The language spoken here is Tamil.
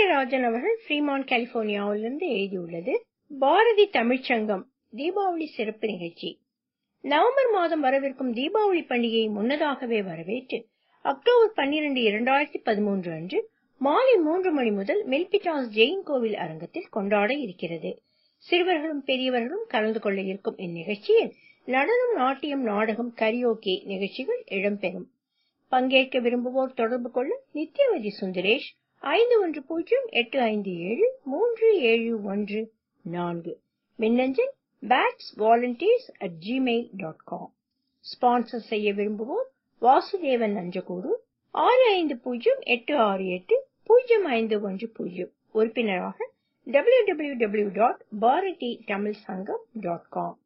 வீரராஜன் அவர்கள் ஃப்ரீமான் கலிபோர்னியாவிலிருந்து எழுதியுள்ளது பாரதி தமிழ்ச்சங்கம் தீபாவளி சிறப்பு நிகழ்ச்சி நவம்பர் மாதம் வரவிருக்கும் தீபாவளி பண்டிகையை முன்னதாகவே வரவேற்று அக்டோபர் 12 2013 அன்று மாலை மூன்று மணி முதல் மில்பிட்டாஸ் ஜெயின் கோவில் அரங்கத்தில் கொண்டாட இருக்கிறது சிறுவர்களும் பெரியவர்களும் கலந்து கொள்ள இருக்கும் இந்நிகழ்ச்சியில் நடனம் நாட்டியம் நாடகம் கரியோகே நிகழ்ச்சிகள் இடம்பெறும் பங்கேற்க விரும்புவோர் தொடர்பு கொள்ள நித்யவதி சுந்தரேஷ் ஐந்து ஒன்று பூஜ்ஜியம் எட்டு ஐந்து ஏழு மூன்று ஏழு ஒன்று நான்கு மின்னஞ்சல் bats volunteers at Gmail dot com sponsor செய்ய விரும்புவோர் வாசுதேவன் நஞ்சகூடு ஆறு ஐந்து பூஜ்ஜியம் எட்டு ஆறு எட்டு பூஜ்ஜியம் ஐந்து ஒன்று பூஜ்ஜியம் உறுப்பினராக www.bharati tamil sangam dot com